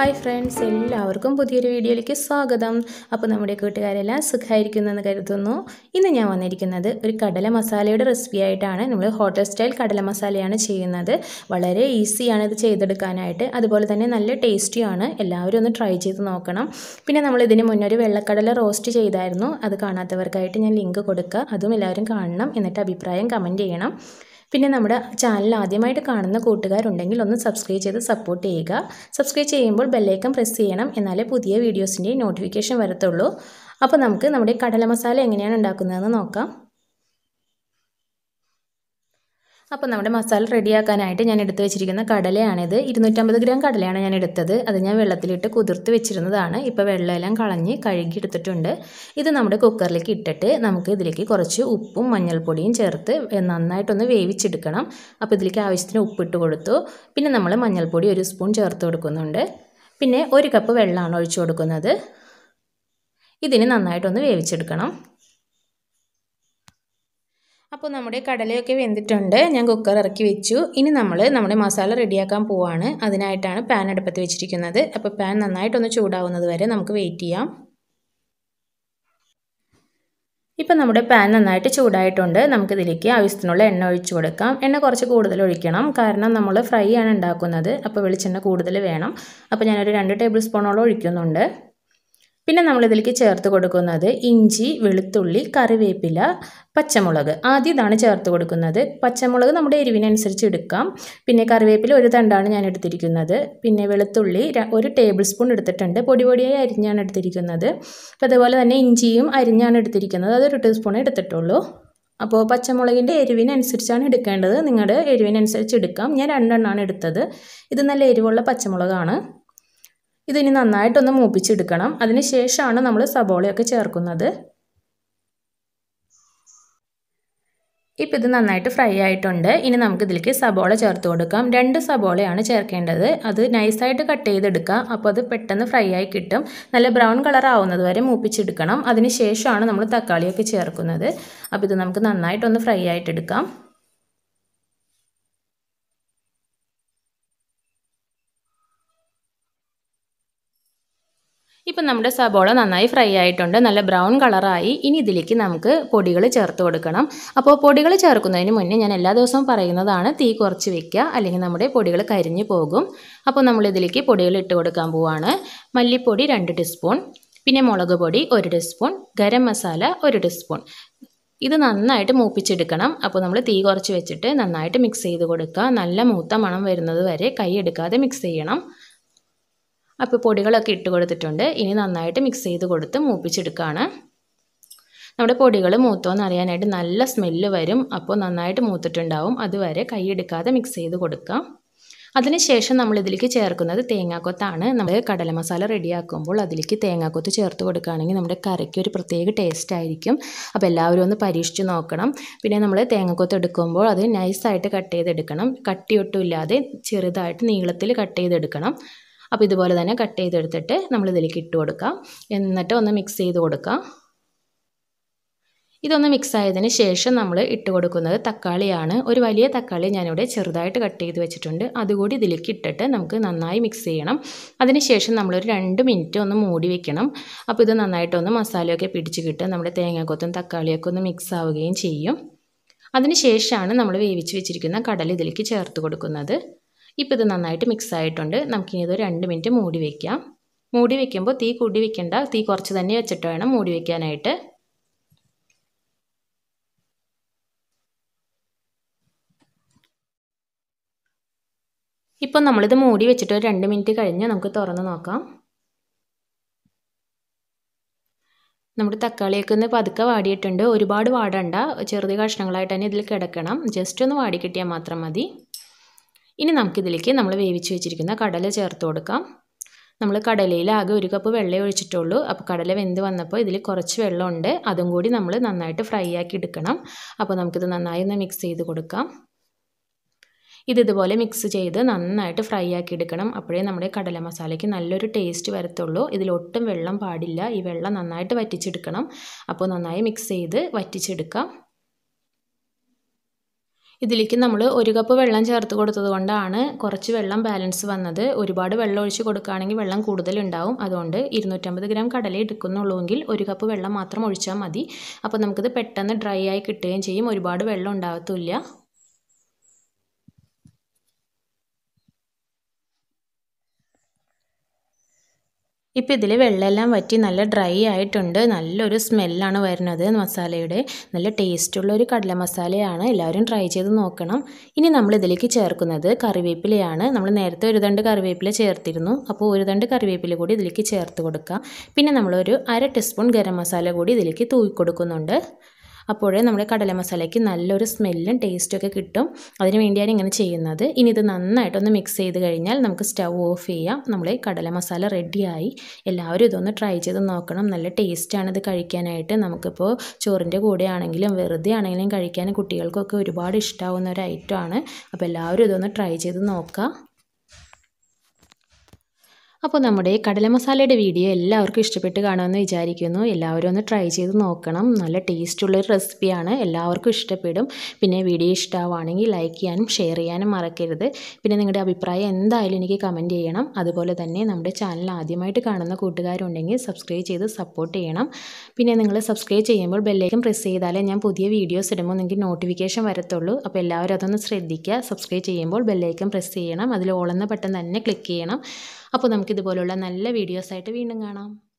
hi friends എല്ലാവർക്കും പുതിയൊരു വീഡിയോയിലേക്ക് സ്വാഗതം അപ്പോൾ നമ്മുടെ കൂട്ടുകാരെല്ലാം സുഖമായിരിക്കുന്നെന്ന് കരുതുന്നു ഇന്ന് ഞാൻ വന്നിരിക്കുന്നത് ഒരു കടല മസാലയുടെ റെസിപ്പി ആയിട്ടാണ് നമ്മൾ ഹോട്ടൽ സ്റ്റൈൽ കടല മസാലയാണ് ചെയ്യുന്നത് വളരെ ഈസിയാണ് ഇത് ചെയ്തെടുക്കാനായിട്ട് അതുപോലെ തന്നെ നല്ല ടേസ്റ്റിയാണ് എല്ലാവരും ഒന്ന് ട്രൈ ചെയ്ത് നോക്കണം പിന്നെ നമ്മൾ ഇതിന് മുന്നേ ഒരു വെള്ളക്കടല റോസ്റ്റ് ചെയ്തായിരുന്നു അത് കാണാത്തവർക്കായിട്ട് ഞാൻ ലിങ്ക് കൊടുക്കുക അതും എല്ലാവരും കാണണം എന്നിട്ട് അഭിപ്രായം കമൻറ്റ് ചെയ്യണം പിന്നെ നമ്മുടെ ചാനൽ ആദ്യമായിട്ട് കാണുന്ന കൂട്ടുകാരുണ്ടെങ്കിൽ ഒന്ന് സബ്സ്ക്രൈബ് ചെയ്ത് സപ്പോർട്ട് ചെയ്യുക സബ്സ്ക്രൈബ് ചെയ്യുമ്പോൾ ബെല്ലൈക്കൺ പ്രസ് ചെയ്യണം എന്നാലേ പുതിയ വീഡിയോസിൻ്റെ നോട്ടിഫിക്കേഷൻ വരത്തുള്ളൂ അപ്പോൾ നമുക്ക് നമ്മുടെ കടല മസാല എങ്ങനെയാണ് ഉണ്ടാക്കുന്നതെന്ന് നോക്കാം അപ്പോൾ നമ്മുടെ മസാല റെഡിയാക്കാനായിട്ട് ഞാൻ എടുത്തു വെച്ചിരിക്കുന്ന കടലയാണിത് ഇരുന്നൂറ്റമ്പത് ഗ്രാം കടലയാണ് ഞാൻ എടുത്തത് അത് ഞാൻ വെള്ളത്തിലിട്ട് കുതിർത്ത് വെച്ചിരുന്നതാണ് ഇപ്പോൾ വെള്ളമെല്ലാം കളഞ്ഞ് കഴുകി എടുത്തിട്ടുണ്ട് ഇത് നമ്മുടെ കുക്കറിലേക്ക് ഇട്ടിട്ട് നമുക്ക് ഇതിലേക്ക് കുറച്ച് ഉപ്പും മഞ്ഞൾപ്പൊടിയും ചേർത്ത് നന്നായിട്ടൊന്ന് വേവിച്ചെടുക്കണം അപ്പോൾ ഇതിലേക്ക് ആവശ്യത്തിന് ഉപ്പിട്ട് കൊടുത്തു പിന്നെ നമ്മൾ മഞ്ഞൾപ്പൊടി ഒരു സ്പൂൺ ചേർത്ത് കൊടുക്കുന്നുണ്ട് പിന്നെ ഒരു കപ്പ് വെള്ളമാണ് ഒഴിച്ചു കൊടുക്കുന്നത് ഇതിന് നന്നായിട്ടൊന്ന് വേവിച്ചെടുക്കണം അപ്പോൾ നമ്മുടെ കടലയൊക്കെ വെന്തിട്ടുണ്ട് ഞാൻ കുക്കർ ഇറക്കി വെച്ചു ഇനി നമ്മൾ നമ്മുടെ മസാല റെഡിയാക്കാൻ പോവാണ് അതിനായിട്ടാണ് പാൻ അടുപ്പത്ത് വെച്ചിരിക്കുന്നത് അപ്പോൾ പാൻ നന്നായിട്ടൊന്ന് ചൂടാവുന്നത് വരെ നമുക്ക് വെയിറ്റ് ചെയ്യാം ഇപ്പം നമ്മുടെ പാൻ നന്നായിട്ട് ചൂടായിട്ടുണ്ട് നമുക്കിതിലേക്ക് ആവശ്യത്തിനുള്ള എണ്ണ ഒഴിച്ചു കൊടുക്കാം എണ്ണ കുറച്ച് കൂടുതൽ ഒഴിക്കണം കാരണം നമ്മൾ ഫ്രൈ ആണ് ഉണ്ടാക്കുന്നത് അപ്പോൾ വെളിച്ചെണ്ണ കൂടുതൽ വേണം അപ്പോൾ ഞാനൊരു രണ്ട് ടേബിൾ സ്പൂണോളം ഒഴിക്കുന്നുണ്ട് പിന്നെ നമ്മളിതിലേക്ക് ചേർത്ത് കൊടുക്കുന്നത് ഇഞ്ചി വെളുത്തുള്ളി കറിവേപ്പില പച്ചമുളക് ആദ്യം ഇതാണ് ചേർത്ത് കൊടുക്കുന്നത് പച്ചമുളക് നമ്മുടെ എരിവിനനുസരിച്ച് എടുക്കാം പിന്നെ കറിവേപ്പില ഒരു തണ്ടാണ് ഞാൻ എടുത്തിരിക്കുന്നത് പിന്നെ വെളുത്തുള്ളി ഒരു ടേബിൾ സ്പൂൺ എടുത്തിട്ടുണ്ട് പൊടി പൊടിയായി അരിഞ്ഞാണ് എടുത്തിരിക്കുന്നത് അപ്പോൾ അതുപോലെ തന്നെ ഇഞ്ചിയും അരിഞ്ഞാണ് എടുത്തിരിക്കുന്നത് അതൊരു ടീസ്പൂൺ എടുത്തിട്ടുള്ളൂ അപ്പോൾ പച്ചമുളകിൻ്റെ എരിവിനനുസരിച്ചാണ് എടുക്കേണ്ടത് നിങ്ങളുടെ എരിവിനനുസരിച്ച് എടുക്കാം ഞാൻ രണ്ടെണ്ണമാണ് എടുത്തത് ഇത് നല്ല എരിവുള്ള പച്ചമുളകാണ് ഇതിനി നന്നായിട്ടൊന്ന് മൂപ്പിച്ചെടുക്കണം അതിന് ശേഷമാണ് നമ്മൾ സബോളയൊക്കെ ചേർക്കുന്നത് ഇപ്പം ഇത് നന്നായിട്ട് ഫ്രൈ ആയിട്ടുണ്ട് ഇനി നമുക്ക് ഇതിലേക്ക് സബോള ചേർത്ത് കൊടുക്കാം രണ്ട് സബോളയാണ് ചേർക്കേണ്ടത് അത് നൈസായിട്ട് കട്ട് ചെയ്തെടുക്കുക അപ്പോൾ അത് പെട്ടെന്ന് ഫ്രൈ ആയി കിട്ടും നല്ല ബ്രൗൺ കളർ ആവുന്നത് വരെ മൂപ്പിച്ചെടുക്കണം അതിന് ശേഷമാണ് നമ്മൾ തക്കാളിയൊക്കെ ചേർക്കുന്നത് അപ്പോൾ ഇത് നമുക്ക് നന്നായിട്ടൊന്ന് ഫ്രൈ ആയിട്ടെടുക്കാം ഇപ്പം നമ്മുടെ സബോള നന്നായി ഫ്രൈ ആയിട്ടുണ്ട് നല്ല ബ്രൗൺ കളറായി ഇനി ഇതിലേക്ക് നമുക്ക് പൊടികൾ ചേർത്ത് കൊടുക്കണം അപ്പോൾ പൊടികൾ ചേർക്കുന്നതിന് മുന്നേ ഞാൻ എല്ലാ ദിവസവും പറയുന്നതാണ് തീ കുറച്ച് വെക്കുക അല്ലെങ്കിൽ നമ്മുടെ പൊടികൾ കരിഞ്ഞു പോകും അപ്പോൾ നമ്മൾ ഇതിലേക്ക് പൊടികൾ ഇട്ട് കൊടുക്കാൻ പോവാണ് മല്ലിപ്പൊടി രണ്ട് ടീസ്പൂൺ പിന്നെ മുളക് പൊടി ഒരു ടീസ്പൂൺ ഗരം മസാല ഒരു ടീസ്പൂൺ ഇത് നന്നായിട്ട് മൂപ്പിച്ചെടുക്കണം അപ്പോൾ നമ്മൾ തീ കുറച്ച് വെച്ചിട്ട് നന്നായിട്ട് മിക്സ് ചെയ്ത് കൊടുക്കുക നല്ല മൂത്ത മണം വരുന്നത് വരെ കൈ എടുക്കാതെ മിക്സ് ചെയ്യണം അപ്പോൾ പൊടികളൊക്കെ ഇട്ട് കൊടുത്തിട്ടുണ്ട് ഇനി നന്നായിട്ട് മിക്സ് ചെയ്ത് കൊടുത്ത് മൂപ്പിച്ചെടുക്കുകയാണ് നമ്മുടെ പൊടികൾ മൂത്തോന്ന് അറിയാനായിട്ട് നല്ല സ്മെല്ല് വരും അപ്പോൾ നന്നായിട്ട് മൂത്തിട്ടുണ്ടാവും അതുവരെ കൈ എടുക്കാതെ മിക്സ് ചെയ്ത് കൊടുക്കാം അതിനുശേഷം നമ്മൾ ഇതിലേക്ക് ചേർക്കുന്നത് തേങ്ങാക്കൊത്താണ് നമ്മൾ കടല മസാല റെഡിയാക്കുമ്പോൾ അതിലേക്ക് തേങ്ങാക്കൊത്ത് ചേർത്ത് കൊടുക്കുകയാണെങ്കിൽ നമ്മുടെ കറിക്ക് ഒരു പ്രത്യേക ടേസ്റ്റ് ആയിരിക്കും അപ്പോൾ എല്ലാവരും ഒന്ന് പരീക്ഷിച്ച് നോക്കണം പിന്നെ നമ്മൾ തേങ്ങാക്കൊത്ത് എടുക്കുമ്പോൾ അത് നൈസായിട്ട് കട്ട് ചെയ്തെടുക്കണം കട്ടിയൊട്ടും ഇല്ലാതെ ചെറുതായിട്ട് നീളത്തിൽ കട്ട് ചെയ്തെടുക്കണം അപ്പോൾ ഇതുപോലെ തന്നെ കട്ട് ചെയ്തെടുത്തിട്ട് നമ്മൾ ഇതിലേക്ക് ഇട്ട് കൊടുക്കാം എന്നിട്ട് ഒന്ന് മിക്സ് ചെയ്ത് കൊടുക്കാം ഇതൊന്ന് മിക്സ് ആയതിന് ശേഷം നമ്മൾ ഇട്ട് കൊടുക്കുന്നത് തക്കാളിയാണ് ഒരു വലിയ തക്കാളി ഞാനിവിടെ ചെറുതായിട്ട് കട്ട് ചെയ്ത് വെച്ചിട്ടുണ്ട് അതുകൂടി ഇതിലേക്ക് ഇട്ടിട്ട് നമുക്ക് നന്നായി മിക്സ് ചെയ്യണം അതിനുശേഷം നമ്മളൊരു രണ്ട് മിനിറ്റ് ഒന്ന് മൂടി വെക്കണം അപ്പോൾ ഇത് നന്നായിട്ടൊന്ന് മസാലയൊക്കെ പിടിച്ച് കിട്ടും നമ്മുടെ തേങ്ങാക്കൊത്തും തക്കാളിയൊക്കെ ഒന്ന് മിക്സ് ആവുകയും ചെയ്യും അതിനുശേഷമാണ് നമ്മൾ വേവിച്ച് വെച്ചിരിക്കുന്ന കടൽ ഇതിലേക്ക് ചേർത്ത് കൊടുക്കുന്നത് ഇപ്പോൾ ഇത് നന്നായിട്ട് മിക്സ് ആയിട്ടുണ്ട് നമുക്കിനി ഇത് രണ്ട് മിനിറ്റ് മൂടി വയ്ക്കാം മൂടി വയ്ക്കുമ്പോൾ തീ കൂടി വെക്കേണ്ട തീ കുറച്ച് തന്നെ വെച്ചിട്ട് വേണം മൂടി വയ്ക്കാനായിട്ട് ഇപ്പം നമ്മളിത് മൂടി വെച്ചിട്ട് ഒരു രണ്ട് മിനിറ്റ് കഴിഞ്ഞ് നമുക്ക് തുറന്ന് നോക്കാം നമ്മുടെ തക്കാളിയൊക്കെ ഒന്ന് പതുക്കെ വാടിയിട്ടുണ്ട് ഒരുപാട് വാടണ്ട ചെറുത് കഷ്ണങ്ങളായിട്ട് തന്നെ ഇതിൽ കിടക്കണം ജസ്റ്റ് ഒന്ന് വാടി കിട്ടിയാൽ മാത്രം മതി ഇനി നമുക്കിതിലേക്ക് നമ്മൾ വേവിച്ച് വെച്ചിരിക്കുന്ന കടല ചേർത്ത് കൊടുക്കാം നമ്മൾ കടലയിൽ ആകെ ഒരു കപ്പ് വെള്ളം ഒഴിച്ചിട്ടുള്ളൂ അപ്പോൾ കടല വെന്ത് വന്നപ്പോൾ ഇതിൽ കുറച്ച് വെള്ളമുണ്ട് അതും കൂടി നമ്മൾ നന്നായിട്ട് ഫ്രൈ ആക്കി എടുക്കണം അപ്പോൾ നമുക്കിത് നന്നായി ഒന്ന് മിക്സ് ചെയ്ത് കൊടുക്കാം ഇത് ഇതുപോലെ മിക്സ് ചെയ്ത് നന്നായിട്ട് ഫ്രൈ ആക്കി എടുക്കണം അപ്പോഴേ നമ്മുടെ കടല മസാലയ്ക്ക് നല്ലൊരു ടേസ്റ്റ് വരത്തുള്ളൂ ഇതിലൊട്ടും വെള്ളം പാടില്ല ഈ വെള്ളം നന്നായിട്ട് വറ്റിച്ചെടുക്കണം അപ്പോൾ നന്നായി മിക്സ് ചെയ്ത് വറ്റിച്ചെടുക്കാം ഇതിലേക്ക് നമ്മൾ ഒരു കപ്പ് വെള്ളം ചേർത്ത് കൊടുത്തത് കൊണ്ടാണ് കുറച്ച് വെള്ളം ബാലൻസ് വന്നത് ഒരുപാട് വെള്ളം ഒഴിച്ച് കൊടുക്കുകയാണെങ്കിൽ വെള്ളം കൂടുതലുണ്ടാവും അതുകൊണ്ട് ഇരുന്നൂറ്റമ്പത് ഗ്രാം കടല എടുക്കുന്നുള്ളൂവെങ്കിൽ ഒരു കപ്പ് വെള്ളം മാത്രം ഒഴിച്ചാൽ മതി അപ്പോൾ നമുക്കിത് പെട്ടെന്ന് ഡ്രൈ ആയി കിട്ടുകയും ചെയ്യും ഒരുപാട് വെള്ളം ഉണ്ടാകത്തില്ല ഇപ്പോൾ ഇതിൽ വെള്ളമെല്ലാം വറ്റി നല്ല ഡ്രൈ ആയിട്ടുണ്ട് നല്ലൊരു സ്മെല്ലാണ് വരുന്നത് മസാലയുടെ നല്ല ടേസ്റ്റുള്ള ഒരു കടല മസാലയാണ് എല്ലാവരും ട്രൈ ചെയ്ത് നോക്കണം ഇനി നമ്മൾ ഇതിലേക്ക് ചേർക്കുന്നത് കറിവേപ്പിലയാണ് നമ്മൾ നേരത്തെ ഒരു തണ്ട് കറിവേപ്പില ചേർത്തിരുന്നു അപ്പോൾ ഒരു തണ്ട് കറിവേപ്പില കൂടി ഇതിലേക്ക് ചേർത്ത് കൊടുക്കാം പിന്നെ നമ്മളൊരു അര ടീസ്പൂൺ ഗരം മസാല കൂടി ഇതിലേക്ക് തൂക്കി കൊടുക്കുന്നുണ്ട് അപ്പോഴേ നമ്മുടെ കടല മസാലയ്ക്ക് നല്ലൊരു സ്മെല്ലും ടേസ്റ്റും ഒക്കെ കിട്ടും അതിന് വേണ്ടിയാണ് ഇങ്ങനെ ചെയ്യുന്നത് ഇനി ഇത് നന്നായിട്ടൊന്ന് മിക്സ് ചെയ്ത് കഴിഞ്ഞാൽ നമുക്ക് സ്റ്റൗ ഓഫ് ചെയ്യാം നമ്മുടെ കടല മസാല റെഡിയായി എല്ലാവരും ഇതൊന്ന് ട്രൈ ചെയ്ത് നോക്കണം നല്ല ടേസ്റ്റാണ് ഇത് കഴിക്കാനായിട്ട് നമുക്കിപ്പോൾ ചോറിൻ്റെ കൂടെ ആണെങ്കിലും വെറുതെ ആണെങ്കിലും കഴിക്കാൻ കുട്ടികൾക്കൊക്കെ ഒരുപാട് ഇഷ്ടമാവുന്ന ഒരു ഐറ്റമാണ് അപ്പോൾ എല്ലാവരും ഇതൊന്ന് ട്രൈ ചെയ്ത് നോക്കാം അപ്പോൾ നമ്മുടെ കടല മസാലയുടെ വീഡിയോ എല്ലാവർക്കും ഇഷ്ടപ്പെട്ട് കാണുമെന്ന് വിചാരിക്കുന്നു എല്ലാവരും ഒന്ന് ട്രൈ ചെയ്ത് നോക്കണം നല്ല ടേസ്റ്റുള്ളൊരു റെസിപ്പിയാണ് എല്ലാവർക്കും ഇഷ്ടപ്പെടും പിന്നെ വീഡിയോ ഇഷ്ടമാവുകയാണെങ്കിൽ ലൈക്ക് ചെയ്യാനും ഷെയർ ചെയ്യാനും മറക്കരുത് പിന്നെ നിങ്ങളുടെ അഭിപ്രായം എന്തായാലും എനിക്ക് കമൻറ്റ് ചെയ്യണം അതുപോലെ തന്നെ നമ്മുടെ ചാനൽ ആദ്യമായിട്ട് കാണുന്ന കൂട്ടുകാരുണ്ടെങ്കിൽ സബ്സ്ക്രൈബ് ചെയ്ത് സപ്പോർട്ട് ചെയ്യണം പിന്നെ നിങ്ങൾ സബ്സ്ക്രൈബ് ചെയ്യുമ്പോൾ ബെല്ലേക്കും പ്രസ് ചെയ്താലേ ഞാൻ പുതിയ വീഡിയോസ് ഇടുമ്പോൾ നിങ്ങൾക്ക് നോട്ടിഫിക്കേഷൻ വരത്തുള്ളൂ അപ്പോൾ എല്ലാവരും അതൊന്ന് ശ്രദ്ധിക്കുക സബ്സ്ക്രൈബ് ചെയ്യുമ്പോൾ ബെല്ലേക്കും പ്രസ് ചെയ്യണം അതിൽ ഓളെന്ന ബട്ടൺ തന്നെ ക്ലിക്ക് ചെയ്യണം അപ്പോൾ നമുക്കിതുപോലുള്ള നല്ല വീഡിയോസായിട്ട് വീണ്ടും കാണാം